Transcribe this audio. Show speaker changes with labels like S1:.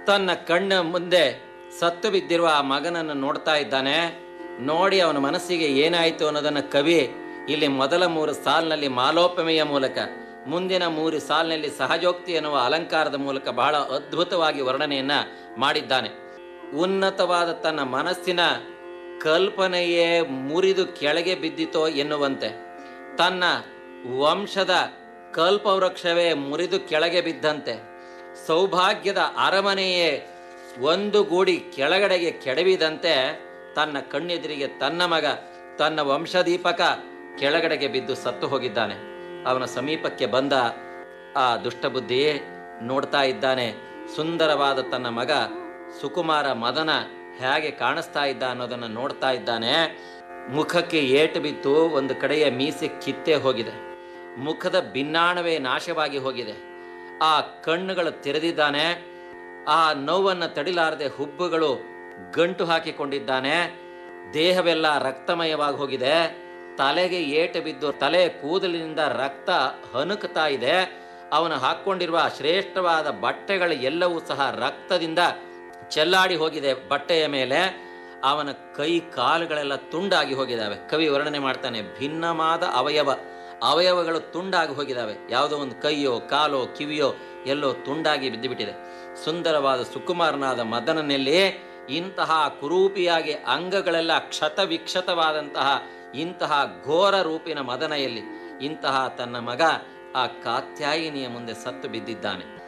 S1: ತನ್ನ ಕಣ್ಣ ಮುಂದೆ ಸತ್ತು ಬಿದ್ದಿರುವ ಆ ಮಗನನ್ನು ನೋಡ್ತಾ ಇದ್ದಾನೆ ನೋಡಿ ಅವನ ಮನಸ್ಸಿಗೆ ಏನಾಯಿತು ಅನ್ನೋದನ್ನು ಕವಿ ಇಲ್ಲಿ ಮೊದಲ ಮೂರು ಸಾಲಿನಲ್ಲಿ ಮಾಲೋಪಮೆಯ ಮೂಲಕ ಮುಂದಿನ ಮೂರು ಸಾಲಿನಲ್ಲಿ ಸಹಜೋಕ್ತಿ ಎನ್ನುವ ಅಲಂಕಾರದ ಮೂಲಕ ಬಹಳ ಅದ್ಭುತವಾಗಿ ವರ್ಣನೆಯನ್ನ ಮಾಡಿದ್ದಾನೆ ಉನ್ನತವಾದ ತನ್ನ ಮನಸ್ಸಿನ ಕಲ್ಪನೆಯೇ ಮುರಿದು ಕೆಳಗೆ ಬಿದ್ದಿತೋ ಎನ್ನುವಂತೆ ತನ್ನ ವಂಶದ ಕಲ್ಪವೃಕ್ಷವೇ ಮುರಿದು ಕೆಳಗೆ ಬಿದ್ದಂತೆ ಸೌಭಾಗ್ಯದ ಅರಮನೆಯೇ ಒಂದು ಗೂಡಿ ಕೆಳಗಡೆಗೆ ಕೆಡವಿದಂತೆ ತನ್ನ ಕಣ್ಣೆದುರಿಗೆ ತನ್ನ ಮಗ ತನ್ನ ವಂಶದೀಪಕ ಕೆಳಗಡೆಗೆ ಬಿದ್ದು ಸತ್ತು ಹೋಗಿದ್ದಾನೆ ಅವನ ಸಮೀಪಕ್ಕೆ ಬಂದ ಆ ದುಷ್ಟಬುದ್ಧಿ ನೋಡ್ತಾ ಇದ್ದಾನೆ ಸುಂದರವಾದ ತನ್ನ ಮಗ ಸುಕುಮಾರ ಮದನ ಹೇಗೆ ಕಾಣಿಸ್ತಾ ಇದ್ದ ಅನ್ನೋದನ್ನು ನೋಡ್ತಾ ಇದ್ದಾನೆ ಮುಖಕ್ಕೆ ಏಟು ಬಿದ್ದು ಒಂದು ಕಡೆಯ ಮೀಸೆ ಕಿತ್ತೇ ಹೋಗಿದೆ ಮುಖದ ಭಿನ್ನಾಣವೇ ನಾಶವಾಗಿ ಹೋಗಿದೆ ಆ ಕಣ್ಣುಗಳು ತೆರೆದಿದ್ದಾನೆ ಆ ನೋವನ್ನು ತಡಿಲಾರದೆ ಹುಬ್ಬುಗಳು ಗಂಟು ಹಾಕಿಕೊಂಡಿದ್ದಾನೆ ದೇಹವೆಲ್ಲ ರಕ್ತಮಯವಾಗಿ ಹೋಗಿದೆ ತಲೆಗೆ ಏಟು ಬಿದ್ದು ತಲೆ ಕೂದಲಿನಿಂದ ರಕ್ತ ಹನುಕ್ತಾ ಇದೆ ಅವನು ಹಾಕ್ಕೊಂಡಿರುವ ಶ್ರೇಷ್ಠವಾದ ಬಟ್ಟೆಗಳು ಎಲ್ಲವೂ ಸಹ ರಕ್ತದಿಂದ ಚೆಲ್ಲಾಡಿ ಹೋಗಿದೆ ಬಟ್ಟೆಯ ಮೇಲೆ ಅವನ ಕೈ ಕಾಲುಗಳೆಲ್ಲ ತುಂಡಾಗಿ ಹೋಗಿದ್ದಾವೆ ಕವಿ ವರ್ಣನೆ ಮಾಡ್ತಾನೆ ಭಿನ್ನವಾದ ಅವಯವ ಅವಯವಗಳು ತುಂಡಾಗಿ ಹೋಗಿದ್ದಾವೆ ಯಾವುದೋ ಒಂದು ಕೈಯೋ ಕಾಲೋ ಕಿವಿಯೋ ಎಲ್ಲೋ ತುಂಡಾಗಿ ಬಿದ್ದುಬಿಟ್ಟಿದೆ ಸುಂದರವಾದ ಸುಕುಮಾರನಾದ ಮದನನಲ್ಲಿ ಇಂತಹ ಕುರೂಪಿಯಾಗಿ ಅಂಗಗಳೆಲ್ಲ ಕ್ಷತ ವಿಕ್ಷತವಾದಂತಹ ಇಂತಹ ಘೋರ ರೂಪಿನ ಮದನೆಯಲ್ಲಿ ಇಂತಹ ತನ್ನ ಮಗ ಆ ಕಾತ್ಯಾಯಿನಿಯ ಮುಂದೆ ಸತ್ತು ಬಿದ್ದಿದ್ದಾನೆ